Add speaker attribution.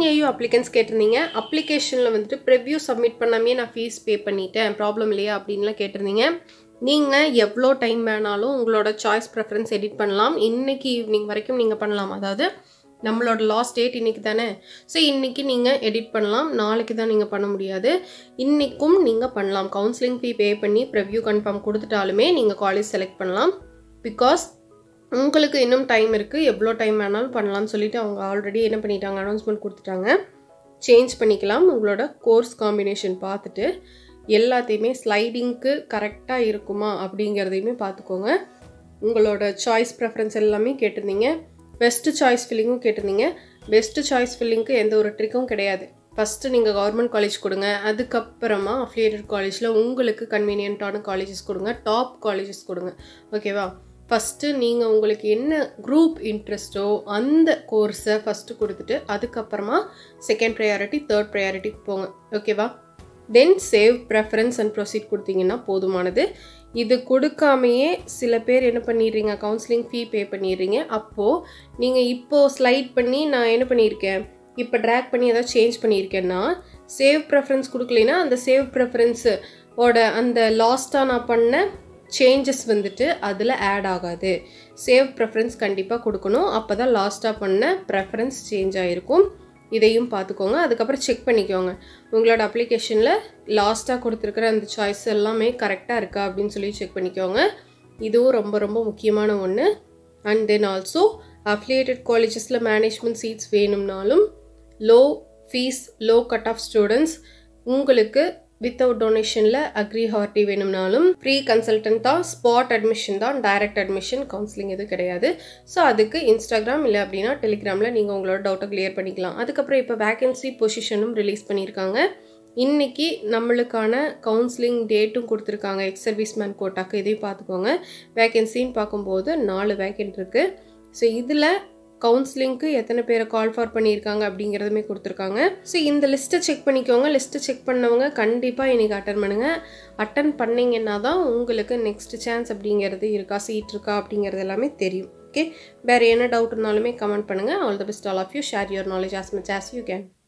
Speaker 1: AU applicants கேட்டிருந்தீங்க அப்ளிகேஷனில் வந்துட்டு ப்ரிவ்யூ சப்மிட் பண்ணாமே நான் ஃபீஸ் பே பண்ணிட்டேன் ப்ராப்ளம் இல்லையா அப்படின்லாம் கேட்டிருந்தீங்க நீங்கள் எவ்வளோ டைம் வேணாலும் உங்களோட சாய்ஸ் ப்ரெஃபரன்ஸ் எடிட் பண்ணலாம் இன்னைக்கு ஈவினிங் வரைக்கும் நீங்கள் பண்ணலாம் அதாவது நம்மளோட லாஸ்ட் டேட் இன்றைக்கி தானே ஸோ இன்றைக்கி நீங்கள் எடிட் பண்ணலாம் நாளைக்கு தான் நீங்கள் பண்ண முடியாது இன்றைக்கும் நீங்கள் பண்ணலாம் கவுன்சிலிங் ஃபீ பே பண்ணி ப்ரிவ்யூ கன்ஃபார்ம் கொடுத்துட்டாலுமே நீங்கள் காலேஜ் செலக்ட் பண்ணலாம் பிகாஸ் உங்களுக்கு இன்னும் டைம் இருக்குது எவ்வளோ டைம் வேணாலும் பண்ணலாம்னு சொல்லிட்டு அவங்க ஆல்ரெடி என்ன பண்ணிட்டாங்க அனௌன்ஸ்மெண்ட் கொடுத்துட்டாங்க சேஞ்ச் பண்ணிக்கலாம் உங்களோட கோர்ஸ் காம்பினேஷன் பார்த்துட்டு எல்லாத்தையுமே ஸ்லைடிங்க்கு கரெக்டாக இருக்குமா அப்படிங்கிறதையுமே பார்த்துக்கோங்க உங்களோட சாய்ஸ் ப்ரெஃபரன்ஸ் எல்லாமே கேட்டிருந்தீங்க பெஸ்ட்டு சாய்ஸ் ஃபில்லிங்கும் கேட்டிருந்தீங்க பெஸ்ட்டு சாய்ஸ் ஃபில்லிங்க்கு எந்த ஒரு ட்ரிக்கும் கிடையாது ஃபஸ்ட்டு நீங்கள் கவர்மெண்ட் காலேஜ் கொடுங்க அதுக்கப்புறமா அஃபிலியேட்டட் காலேஜில் உங்களுக்கு கன்வீனியண்ட்டான காலேஜஸ் கொடுங்க டாப் காலேஜஸ் கொடுங்க ஓகேவா ஃபஸ்ட்டு நீங்கள் உங்களுக்கு என்ன குரூப் இன்ட்ரெஸ்ட்டோ அந்த கோர்ஸை ஃபஸ்ட்டு கொடுத்துட்டு அதுக்கப்புறமா செகண்ட் ப்ரையாரிட்டி தேர்ட் ப்ரையாரிட்டிக்கு போங்க ஓகேவா then save preference and proceed கொடுத்தீங்கன்னா போதுமானது இது கொடுக்காமையே சில பேர் என்ன பண்ணிடுறீங்க கவுன்சிலிங் ஃபீ பே பண்ணிடுறீங்க அப்போது நீங்கள் இப்போது ஸ்லைட் பண்ணி நான் என்ன பண்ணியிருக்கேன் இப்போ ட்ராக் பண்ணி ஏதாவது சேஞ்ச் பண்ணியிருக்கேன்னா சேவ் ப்ரெஃபரன்ஸ் கொடுக்கலைன்னா அந்த சேவ் ப்ரெஃபரன்ஸு ஓட அந்த லாஸ்ட்டாக நான் பண்ண சேஞ்சஸ் வந்துட்டு அதில் ஆட் ஆகாது சேவ் ப்ரெஃபரன்ஸ் கண்டிப்பாக கொடுக்கணும் அப்போ தான் லாஸ்ட்டாக பண்ண ப்ரெஃபரன்ஸ் சேஞ்ச் ஆகிருக்கும் இதையும் பார்த்துக்கோங்க அதுக்கப்புறம் செக் பண்ணிக்கோங்க உங்களோட அப்ளிகேஷனில் லாஸ்ட்டாக கொடுத்துருக்குற அந்த சாய்ஸ் எல்லாமே கரெக்டாக இருக்கா அப்படின்னு சொல்லி செக் பண்ணிக்கோங்க இதுவும் ரொம்ப ரொம்ப முக்கியமான ஒன்று அண்ட் தென் ஆல்சோ அஃபிலியேட்டட் காலேஜஸில் மேனேஜ்மெண்ட் சீட்ஸ் வேணும்னாலும் low fees low cut off students உங்களுக்கு வித்தவுட் டொனேஷனில் அக்ரி ஹார்ட்டி வேணும்னாலும் ஃப்ரீ கன்சல்டன்ட் தான் ஸ்பாட் அட்மிஷன் தான் டைரக்ட் அட்மிஷன் கவுன்சிலிங் எதுவும் கிடையாது ஸோ அதுக்கு இன்ஸ்டாகிராம் இல்லை அப்படின்னா டெலிகிராமில் நீங்கள் உங்களோட டவுட்டை கிளியர் பண்ணிக்கலாம் அதுக்கப்புறம் இப்போ வேகன்சி பொசிஷனும் ரிலீஸ் பண்ணியிருக்காங்க இன்னைக்கு நம்மளுக்கான கவுன்சிலிங் டேட்டும் கொடுத்துருக்காங்க எக்ஸ் சர்வீஸ் மேன் கோட்டாக்கு இதையும் பார்த்துக்கோங்க வேகன்சின்னு பார்க்கும்போது நாலு வேகன்ட் இருக்குது ஸோ இதில் கவுன்சிலிங்க்கு எத்தனை பேரை கால் ஃபார் பண்ணியிருக்காங்க அப்படிங்கிறதுமே கொடுத்துருக்காங்க ஸோ இந்த லிஸ்ட்டை செக் பண்ணிக்கோங்க லிஸ்ட்டை செக் பண்ணவங்க கண்டிப்பாக இன்றைக்கி அட்டன் பண்ணுங்கள் அட்டன் பண்ணிங்கன்னா தான் உங்களுக்கு நெக்ஸ்ட் சான்ஸ் அப்படிங்கிறது இருக்கா சீட் இருக்கா அப்படிங்கிறது எல்லாமே தெரியும் ஓகே வேறு என்ன டவுட் இருந்தாலுமே கமெண்ட் பண்ணுங்கள் all the best all of you share your knowledge as much as you can